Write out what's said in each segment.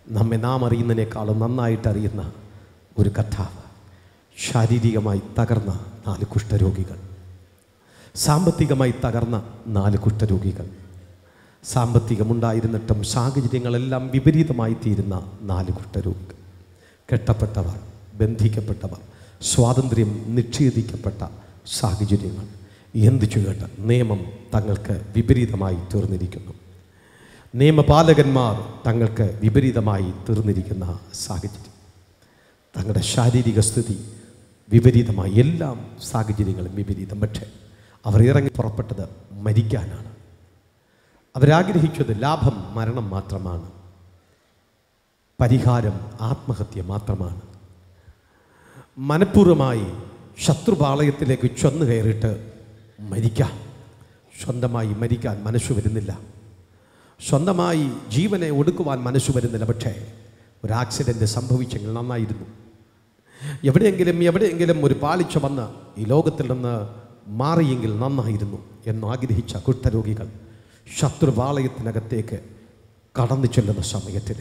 നമ്മെ നാം അറിയുന്നതിനേക്കാളും നന്നായിട്ട് അറിയുന്ന ഒരു കഥാവ് ശാരീരികമായി തകർന്ന നാല് കുഷ്ഠരോഗികൾ സാമ്പത്തികമായി തകർന്ന നാല് കുഷ്ഠരോഗികൾ സാമ്പത്തികമുണ്ടായിരുന്നിട്ടും സാഹചര്യങ്ങളെല്ലാം വിപരീതമായി തീരുന്ന നാല് കുഷ്ഠരോഗികൾ കെട്ടപ്പെട്ടവർ ബന്ധിക്കപ്പെട്ടവർ സ്വാതന്ത്ര്യം നിഷേധിക്കപ്പെട്ട സാഹചര്യങ്ങൾ എന്തു ചെയ്യട്ടെ നിയമം തങ്ങൾക്ക് വിപരീതമായി തീർന്നിരിക്കുന്നു നിയമപാലകന്മാർ തങ്ങൾക്ക് വിപരീതമായി തീർന്നിരിക്കുന്ന സാഹചര്യം തങ്ങളുടെ ശാരീരിക സ്ഥിതി വിപരീതമായി എല്ലാം സാഹചര്യങ്ങളും വിപരീതം പക്ഷേ അവർ ഇറങ്ങി പുറപ്പെട്ടത് മരിക്കാനാണ് അവരാഗ്രഹിച്ചത് ലാഭം മരണം മാത്രമാണ് പരിഹാരം ആത്മഹത്യ മാത്രമാണ് മനഃപൂർവ്വമായി ശത്രുപാളയത്തിലേക്ക് ചൊന്നു കയറിയിട്ട് മരിക്കാം സ്വന്തമായി മരിക്കാൻ മനസ്സു വരുന്നില്ല സ്വന്തമായി ജീവനെ ഒടുക്കുവാൻ മനസ്സു വരുന്നില്ല പക്ഷേ ഒരു ആക്സിഡൻറ്റ് സംഭവിച്ചെങ്കിൽ നന്നായിരുന്നു എവിടെയെങ്കിലും എവിടെയെങ്കിലും ഒരു പാളിച്ച വന്ന് ഈ ലോകത്തിൽ നിന്ന് മാറിയെങ്കിൽ നന്നായിരുന്നു എന്ന് ആഗ്രഹിച്ച കുഷ്ഠരോഗികൾ ശത്രുപാളയത്തിനകത്തേക്ക് കടന്നു ചെല്ലുന്ന സമയത്തിൽ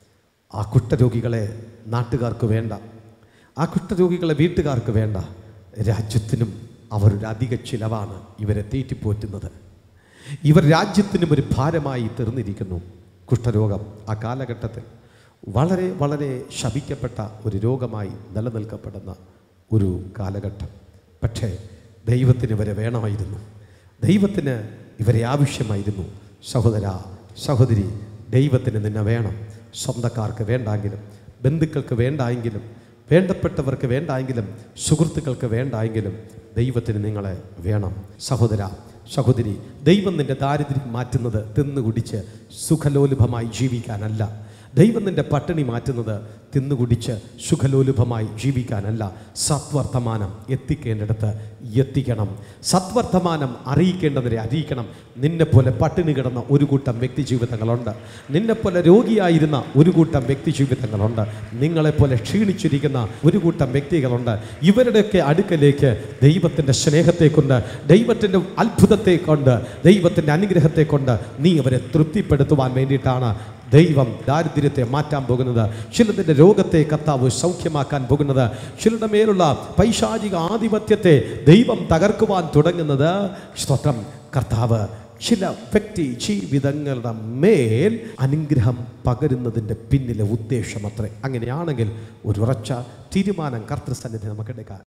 ആ കുഷ്ഠരോഗികളെ നാട്ടുകാർക്ക് വേണ്ട ആ കുഷ്ഠരോഗികളെ വീട്ടുകാർക്ക് വേണ്ട രാജ്യത്തിനും അവരുടെ അധിക ചിലവാണ് ഇവരെ തീറ്റിപ്പോറ്റുന്നത് ഇവർ രാജ്യത്തിനും ഒരു ഭാരമായി തീർന്നിരിക്കുന്നു കുഷ്ഠരോഗം ആ കാലഘട്ടത്തിൽ വളരെ വളരെ ശപിക്കപ്പെട്ട ഒരു രോഗമായി നിലനിൽക്കപ്പെടുന്ന ഒരു കാലഘട്ടം പക്ഷേ ദൈവത്തിന് ഇവരെ വേണമായിരുന്നു ദൈവത്തിന് ഇവരെ ആവശ്യമായിരുന്നു സഹോദര സഹോദരി ദൈവത്തിന് നിന്നെ വേണം സ്വന്തക്കാർക്ക് വേണ്ടെങ്കിലും ബന്ധുക്കൾക്ക് വേണ്ടായെങ്കിലും വേണ്ടപ്പെട്ടവർക്ക് വേണ്ടായെങ്കിലും സുഹൃത്തുക്കൾക്ക് വേണ്ടായെങ്കിലും ദൈവത്തിന് നിങ്ങളെ വേണം സഹോദര സഹോദരി ദൈവം നിന്റെ ദാരിദ്ര്യം മാറ്റുന്നത് തിന്നുകുടിച്ച് സുഖലോലുഭമായി ജീവിക്കാനല്ല ദൈവം നിന്റെ പട്ടിണി മാറ്റുന്നത് തിന്നുകുടിച്ച് സുഖലോലുഭമായി ജീവിക്കാനല്ല സത്വർത്തമാനം എത്തിക്കേണ്ടിടത്ത് എത്തിക്കണം സത്വർത്തമാനം അറിയിക്കേണ്ടവരെ അറിയിക്കണം നിന്നെപ്പോലെ പട്ടിണി കിടന്ന ഒരു കൂട്ടം വ്യക്തി ജീവിതങ്ങളുണ്ട് നിന്നെപ്പോലെ രോഗിയായിരുന്ന ഒരു കൂട്ടം വ്യക്തി ജീവിതങ്ങളുണ്ട് നിങ്ങളെപ്പോലെ ക്ഷീണിച്ചിരിക്കുന്ന ഒരു കൂട്ടം വ്യക്തികളുണ്ട് ഇവരുടെയൊക്കെ അടുക്കലേക്ക് ദൈവത്തിൻ്റെ സ്നേഹത്തെ കൊണ്ട് ദൈവത്തിൻ്റെ അത്ഭുതത്തെ കൊണ്ട് ദൈവത്തിൻ്റെ അനുഗ്രഹത്തെ കൊണ്ട് നീ അവരെ തൃപ്തിപ്പെടുത്തുവാൻ വേണ്ടിയിട്ടാണ് ദൈവം ദാരിദ്ര്യത്തെ മാറ്റാൻ പോകുന്നത് ചിലതിൻ്റെ രോഗത്തെ കർത്താവ് സൗഖ്യമാക്കാൻ പോകുന്നത് ചിലരുടെ മേലുള്ള പൈശാചിക ആധിപത്യത്തെ ദൈവം തകർക്കുവാൻ തുടങ്ങുന്നത് സ്തോത്രം കർത്താവ് ചില വ്യക്തി ജീവിതങ്ങളുടെ മേൽ അനുഗ്രഹം പകരുന്നതിൻ്റെ പിന്നിലെ ഉദ്ദേശം അത്രേ അങ്ങനെയാണെങ്കിൽ ഒരു ഉറച്ച തീരുമാനം കർത്തൃസന്നിധി നമുക്കെടുക്കാം